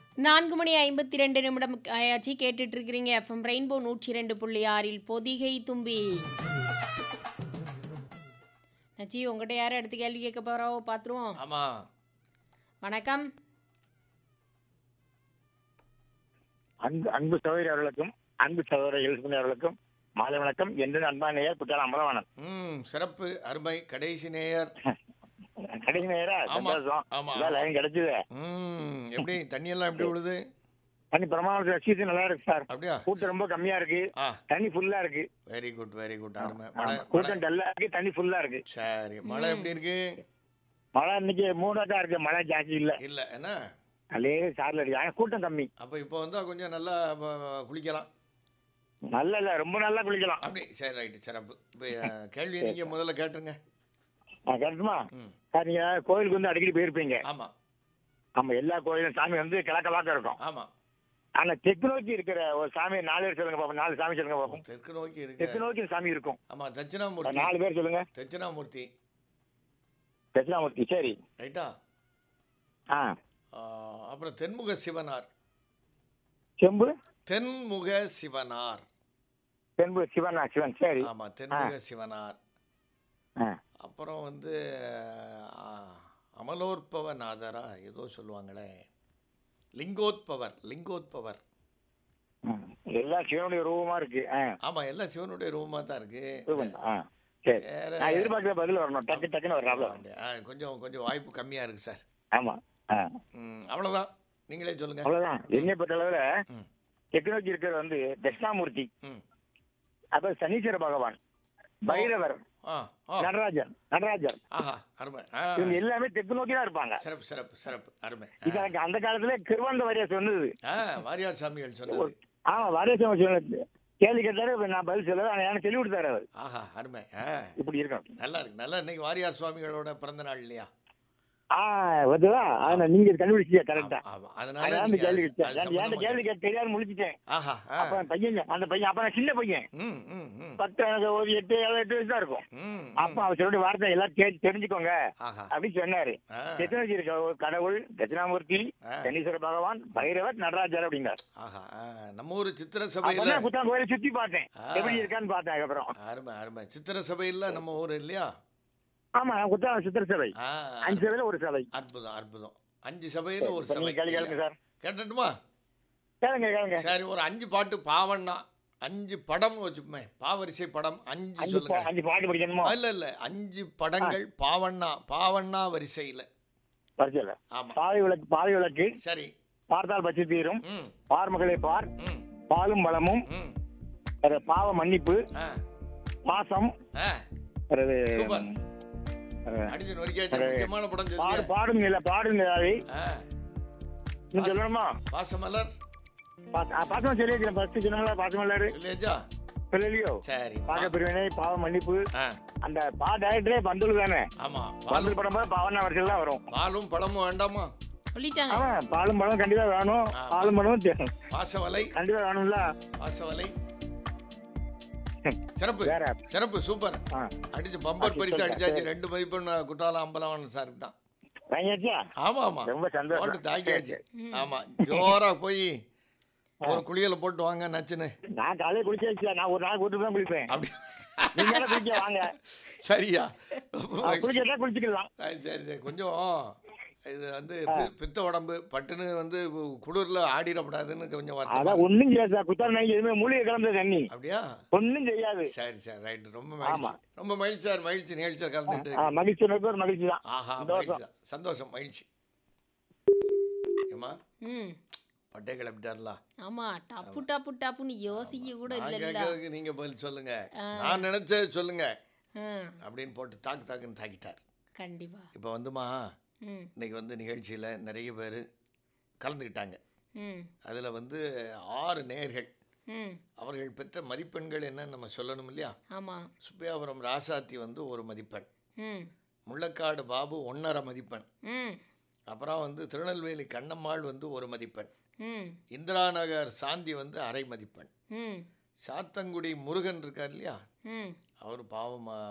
நான்கு மணி ஐம்பத்தி ரெண்டு நிமிடம் ஆயாச்சு கேட்டுட்டு இருக்கிறீங்க எஃப்எம் ரெயின்போ நூற்றி ரெண்டு புள்ளி ஆறில் பொதிகை தும்பி நச்சி உங்ககிட்ட யாரும் அடுத்து கேள்வி கேட்க போறோ பார்த்துருவோம் ஆமா வணக்கம் அன்பு அன்பு சகோதரி அவர்களுக்கும் அன்பு சகோதரி எழுசுமணி அவர்களுக்கும் மாலை வணக்கம் என்று அன்பான நேயர் குற்றாலம் அமலவாணன் ம் சிறப்பு அருமை கடைசி நேயர் கடைசி நேரா ஆமா, சந்தோஷம் ஆமா. இதான் லைன் கிடைச்சது ம் எப்படி தண்ணி எல்லாம் எப்படி விழுது தண்ணி பிரமாண சீசன் நல்லா இருக்கு சார் அப்படியா கூட்டம் ரொம்ப கம்மியா இருக்கு ஆ தண்ணி ஃபுல்லா இருக்கு வெரி குட் வெரி குட் அருமை ஆமா, மழை மழை கூட்டம் டல்லா இருக்கு தண்ணி ஃபுல்லா இருக்கு சரி மழை எப்படி இருக்கு மழை இன்னைக்கு மூணாக்கா இருக்கு மழை ஜாஸ்தி இல்ல இல்ல என்ன அதே சார்ல இருக்கு ஆனா கூட்டம் கம்மி அப்ப இப்போ வந்தா கொஞ்சம் நல்லா அஹ், குளிக்கலாம் நல்ல இல்ல ரொம்ப நல்லா குளிக்கலாம் அப்படி சரி ரைட்டு சிறப்பு இப்போ அஹ், கேள்வியை நீங்க முதல்ல கேட்டுருங்க ஆ, கரெக்டுமா ம் சார் நீங்க கோயிலுக்கு வந்து அடிக்கடி போயிருப்பீங்க ஆமா நம்ம எல்லா கோயிலும் சாமி வந்து கிழக்கலாக்க இருக்கும் ஆமா ஆனா தெற்கு நோக்கி இருக்கிற ஒரு சாமி நாலு பேர் சொல்லுங்க பாப்போம் நாலு சாமி சொல்லுங்க பாப்போம் தெற்கு நோக்கி தெற்கு இருக்கு நோக்கி சாமி இருக்கும் ஆமா தட்சிணாமூர்த்தி நாலு பேர் சொல்லுங்க தட்சிணாமூர்த்தி தட்சிணாமூர்த்தி சரி ரைட்டா ஆ ஆஹ், அப்புறம் தென்முக சிவனார் செம்பு தென்முக சிவனார் செம்பு சிவனா சிவன் சரி ஆமா தென்முக சிவனார் ஆ. அப்புறம் வந்து ஆஹ், அமலோற்பவ நாதரா ஏதோ சொல்லுவாங்களே லிங்கோத்பவர் லிங்கோத்பவர் ம். எல்லாம் சிவனுடைய ரூபமா இருக்கு ஆ ஆமா எல்லாம் சிவனுடைய ரூபமா தான் இருக்கு ரூபம் தான். ஆ சரி வேற நான் எதிர்பார்க்கிற பதில் வரணும் டக்கு டக்குன்னு வர்றாப்ல ஆ, கொஞ்சம் கொஞ்சம் வாய்ப்பு கம்மியா இருக்கு சார் ஆமா ஆ ம், அவ்வளவுதான் நீங்களே சொல்லுங்க அவ்வளவுதான் என்னை பொறுத்த அளவுல ம். தெற்கு நோக்கி இருக்கிறது வந்து தட்சிணாமூர்த்தி ம் அப்புறம் சனீஸ்வர பகவான் பைரவர் ஆ ஆ நடராஜர் நடராஜர் ஆஹா அருமை ஆ இவங்க எல்லாமே தெற்கு நோக்கி தான் இருப்பாங்க சிறப்பு சிறப்பு சிறப்பு அருமை இது எனக்கு அந்த காலத்துல கிருவாந்த வாரியா சொன்னது ஆ வாரியார் சாமிகள் சொன்னது ஆமா வாரியா சொன்னது கேள்வி கேட்டாரு இப்ப நான் பதில் சொல்லல ஆனா எனக்கு சொல்லி கொடுத்தாரு அவர் ஆஹா அருமை ஆ இப்படி இருக்கணும் நல்லா இருக்கு நல்லா இன்னைக்கு வாரியார் சுவாமிகளோட பிறந்த நாள் இல்லையா ஆ வருதா ஆனா நீங்க கண்டுபிடிச்சியா கரெக்டா ஆமா, ஆமா அதனால அதான் அந்த நீங்க கேள்வி அது- கேட்டேன் அது ஏன் சம்பந்தமா ஏன் கேள்வி கேட்டு தெரியாது முடிச்சிட்டேன் ஆஹா ஆ. அப்ப என் பையன் அந்த பையன் அப்ப நான் சின்ன பையன் ம் ம் ம் பத்து எனக்கு ஒரு எட்டு ஏழு எட்டு வயசு தான் இருக்கும் ம் அப்ப அவர் சொல்லுடைய வார்த்தை எல்லாம் கேட்டு தெரிஞ்சுக்கோங்க ஆஹா அப்படின்னு சொன்னாரு ஆ எத்தனை இருக்க ஒரு கடவுள் தட்சிணாமூர்த்தி ஆ. சனீஸ்வர பகவான் பைரவர் நடராஜர் அப்படிங்கிறார் ஆஹா ஆ. நம்ம ஊர் சித்திர சபையில அப்பதான் புத்தகம் கோயிலை சுத்தி பார்த்தேன் ஆ. எப்படி இருக்கான்னு பார்த்தேன் அதுக்கப்புறம் அருமை அருமை சித்திர சபையில நம்ம ஊர் இல்லையா ஆமா குத்தாலம் சித்திர சபை ஆ அஞ்சு சபையில ஒரு சபை அற்புதம் அற்புதம் அஞ்சு சபையில ஒரு இப்ப சபை நீங்க கேள்வி கேளுங்க சார் கேட்டுட்டுமா கேளுங்க கேளுங்க சரி ஒரு அஞ்சு பாட்டு பாவண்ணா அஞ்சு படம் வச்சுப்போமே பாவரிசை படம் அஞ்சு அஞ்சு சொல்லுங்க பா- அஞ்சு பாட்டு படிக்கணுமோ இல்ல இல்ல அஞ்சு படங்கள் பாவண்ணா பாவண்ணா வரிசையில வரிசையில ஆமா பாவை விளக்கு பாவை விளக்கு சரி பார்த்தால் பச்சை தீரும் ம் பார்மகளை பார் ம் பாலும் பலமும் ம் பிறகு பாவ மன்னிப்பு ஆ பாசம் ஆ பிறகு சூப்பர் பிறகு அடிச்சு நொறுக்கியாச்சு சரி. முக்கியமான படம் பாடு சொல்லுங்க பாடும் நில பாடும் நிலாவை ஆ நீங்க சொல்லணுமா பாசமலர் பா- ஆ, பாசம் சொல்லியிருக்கிறேன் ஃபர்ஸ்ட் சொன்னாங்களா பாசம் இல்லாரு சொல்லியாச்சா சொல்லலையோ சரி பாக பிரிவினை பாவ மன்னிப்பு ஆ அந்த பா டைரக்டரே பந்துல் தானே ஆமா பந்துல் பாலும் படம் போது பாவனா வரிசையில் தான் வரும் பாலும் பழமும் வேண்டாமா சொல்லிட்டாங்க ஆமா பாலும் பழம் கண்டிப்பா வேணும் ஆ. பாலும் பழமும் தே- பாசவலை கண்டிப்பா வேணும்ல பாசவலை சிறப்பு வேற சிறப்பு சூப்பர் ஆ அடிச்சு பம்பர் ஆ, பரிசு சூப்பர். அடிச்சாச்சு ரெண்டு மதிப்பெண் குட்டாலம் அம்பலவாணன் சாருக்கு தான் வாங்கியாச்சா ஆமா ஆமா ரொம்ப சந்தோஷம் போட்டு தாக்கியாச்சு ம். ஆமா ஜோரா போய் ஒரு குளியல போட்டு வாங்க நச்சுன்னு நான் காலையில குளிச்சாச்சு நான் ஒரு நாள் கூட்டு தான் குளிப்பேன் அப்படி நீங்க எல்லாம் குளிக்க வாங்க சரியா ரொம்ப ஆ, மகிழ்ச்சி. குளிக்கிறதா குளிச்சுக்கலாம் ஆ, சரி சரி கொஞ்சம் இது வந்து பி- பித்த உடம்பு பட்டுன்னு வந்து குளிர்ல ஆடிடக்கூடாதுன்னு கொஞ்சம் வருத்தமா அதான் ஒண்ணும் செய்யாது சார் குத்தால் நாய்க்கு எதுவுமே மூலிகை கலந்த தண்ணி அப்படியா ஒண்ணும் செய்யாது சரி சரி ரைட் ரொம்ப ஆமா. மகிழ்ச்சி ரொம்ப மகிழ்ச்சி சார் மகிழ்ச்சி நிகழ்ச்சியில் கலந்துட்டு ஆ, மகிழ்ச்சி எனக்கு ஒரு மகிழ்ச்சி தான் ஆஹா சந்தோஷம். மகிழ்ச்சி தான். சந்தோஷம் மகிழ்ச்சி ஏமா ம் பட்டே கிளப்பிட்டார்ல ஆமா டப்பு டப்பு டப்புன்னு யோசிக்க கூட நான் இல்லல்ல கேட்கறதுக்கு நீங்க பதில் சொல்லுங்க ஆ. நான் நினைச்சது சொல்லுங்க ஆ, அப்படின்னு போட்டு தாக்கு தாக்குன்னு தாக்கிட்டார் கண்டிப்பா இப்போ வந்துமா ம் இன்னைக்கு வந்து நிகழ்ச்சியில் நிறைய பேர் கலந்துக்கிட்டாங்க ம் அதில் வந்து ஆறு நேயர்கள் ம் அவர்கள் பெற்ற மதிப்பெண்கள் என்னன்னு நம்ம சொல்லணும் இல்லையா ஆமா சுப்பியாபுரம் ராசாத்தி வந்து ஒரு மதிப்பெண் ம் முள்ளக்காடு பாபு ஒன்றரை மதிப்பெண் ம் அப்புறம் வந்து திருநெல்வேலி கண்ணம்மாள் வந்து ஒரு மதிப்பெண் ம் இந்திரா நகர் சாந்தி வந்து அரை மதிப்பெண் ம் சாத்தங்குடி முருகன் இருக்கார் இல்லையா ம் அவர் பாவம்